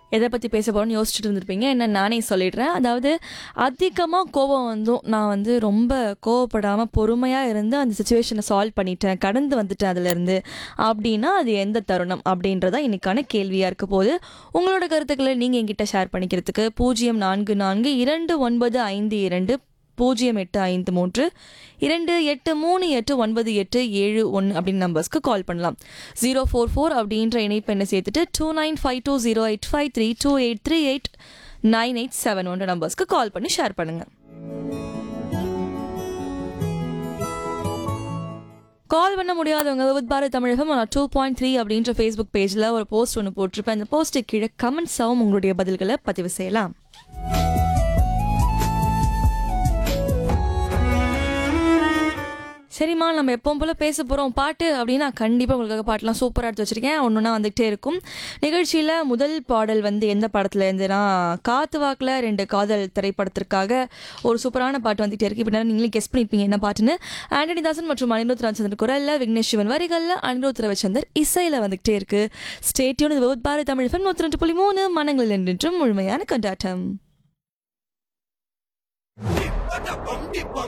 எதை பற்றி பேச போகிறோன்னு யோசிச்சுட்டு இருந்திருப்பீங்க என்ன நானே சொல்லிடுறேன் அதாவது அதிகமாக கோபம் வந்தும் நான் வந்து ரொம்ப கோவப்படாமல் பொறுமையாக இருந்து அந்த சுச்சுவேஷனை சால்வ் பண்ணிட்டேன் கடந்து வந்துட்டேன் அதுலேருந்து அப்படின்னா அது எந்த தருணம் அப்படின்றதா இன்னைக்கான கேள்வியாக இருக்க போது உங்களோட கருத்துக்களை நீங்கள் என்கிட்ட ஷேர் பண்ணிக்கிறதுக்கு பூஜ்ஜியம் நான்கு நான்கு இரண்டு ஒன்பது ஐந்து இரண்டு பூஜ்ஜியம் எட்டு ஐந்து மூன்று இரண்டு எட்டு மூணு எட்டு ஒன்பது எட்டு ஏழு ஒன்று அப்படின்னு நம்பர்ஸ்க்கு கால் பண்ணலாம் ஜீரோ ஃபோர் ஃபோர் அப்படின்ற இணைப்பெண்ணை சேர்த்துட்டு two nine five two zero eight five three two eight three eight nine eight seven ஒன்ற நம்பர்ஸ்க்கு கால் பண்ணி ஷேர் பண்ணுங்கள் கால் பண்ண முடியாதவங்க வித் பாரத் தமிழகம் நான் டூ பாயிண்ட் த்ரீ அப்படின்ற ஃபேஸ்புக் பேஜில் ஒரு போஸ்ட் ஒன்று போட்டிருப்பேன் அந்த போஸ்ட்டுக்கு கீழே கமெண்ட்ஸாகவும் உங்களுடைய பதில்களை பதிவு செய்யலாம் சரிம்மா நம்ம எப்பவும் போல பேச போகிறோம் பாட்டு அப்படின்னா கண்டிப்பாக உங்களுக்காக பாட்டெலாம் சூப்பராக எடுத்து வச்சிருக்கேன் ஒன்று ஒன்றா வந்துகிட்டே இருக்கும் நிகழ்ச்சியில் முதல் பாடல் வந்து எந்த படத்தில் இருந்துன்னா காத்து வாக்கில் ரெண்டு காதல் திரைப்படத்திற்காக ஒரு சூப்பரான பாட்டு வந்துகிட்டே இருக்கு இப்போ நீங்களே கெஸ் பண்ணியிருப்பீங்க என்ன பாட்டுன்னு ஆண்டனி தாசன் மற்றும் அனிருத் ரவிச்சந்தர் குரலில் விக்னேஷ் சிவன் வரிகளில் அனிருத் ரவிச்சந்தர் இசையில் வந்துகிட்டே இருக்கு ஸ்டேட்யூன் இது பாரத் தமிழ் ஃபன் நூற்றி ரெண்டு புள்ளி மூணு மனங்களில் என்றென்றும் முழுமையான கொண்டாட்டம் Dip-a-da-bum, dip-bum,